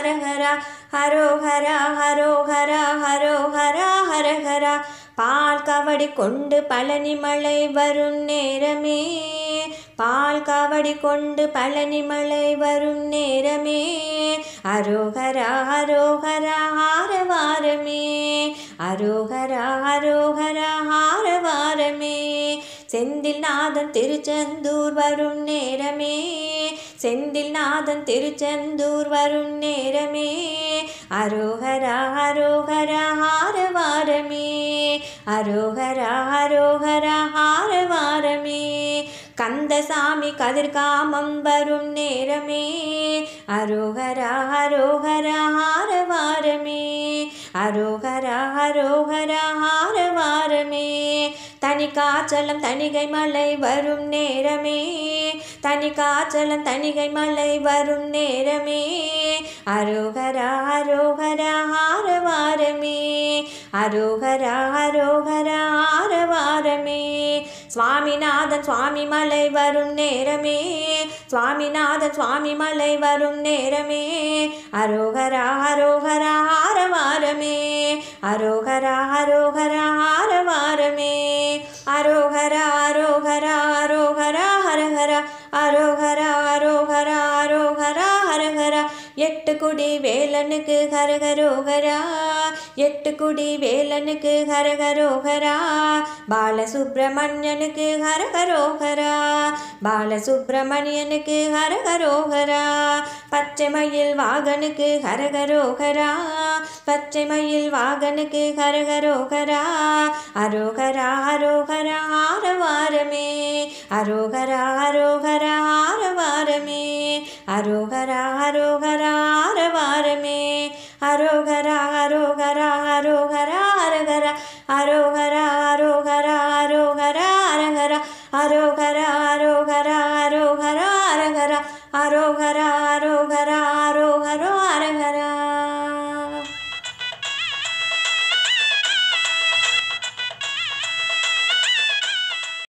ஹரஹரா ஹரோஹரா ஹரோஹரா ஹரோஹரா ஹரஹரா பால் கவடி கொண்டு பழனி மலை வரும் நேரமே பால் காவடி கொண்டு பழனி மலை வரும் நேரமே அரோகரா அரோகரா ஆரவாரமே அரோகரா அரோகரா ஆரவாரமே செந்தில் நாதன் திருச்செந்தூர் வரும் நேரமே செந்தில் நாதன் திருச்செந்தூர் வரும் நேரமே அரோகரா அரோகரா ஆரவாரமே அரோகரா அரோகரா ஆரவாரமே கந்தசாமி கதிர்காமம் வரும் நேரமே அரோகரா அரோகரா ஆரவாரமே அரோகரா அரோகரா ஆரவாரமே தனி காச்சலம் தணிகை மலை வரும் நேரமே தனி காச்சலம் தணிகை மலை வரும் நேரமே அரோகரா அரோகரா ஆரவாரமே அரோகரா அரோகரா ஆரவாரமே சுவாமிநாதன் சுவாமி மலை வரும் நேரமே சுவாமிநாதன் சுவாமி மலை வரும் நேரமே அரோகரா அரோகரா ஆரவாரமே அரோகரா அரோகரா ஆரவாரமே அரோகரா அரோகரா அரோகரா ஹரஹரா அரோகரா அரோகரா அரோகரா ஹரஹரா எட்டு குடி வேலனுக்கு ஹரஹரோகரா எட்டு குடி வேலனுக்கு ஹரஹரோகரா பாலசுப்ரமணியனுக்கு ஹரஹரோகரா பாலசுப்ரமணியனுக்கு ஹரஹரோகரா பச்சை மயில் வாகனுக்கு ஹரஹரோகரா பச்சை மயில் வாகனுக்கு ஹரஹரோகரா அரோகரா அரோகரா ஆரவாரமே அரோகரா அரோகரா ஆரவாரமே அரோகரா அரோகரா ஆரவாரமே அரோகரா அரோகரா அரோகரா அரகரா அரோகரா அரோ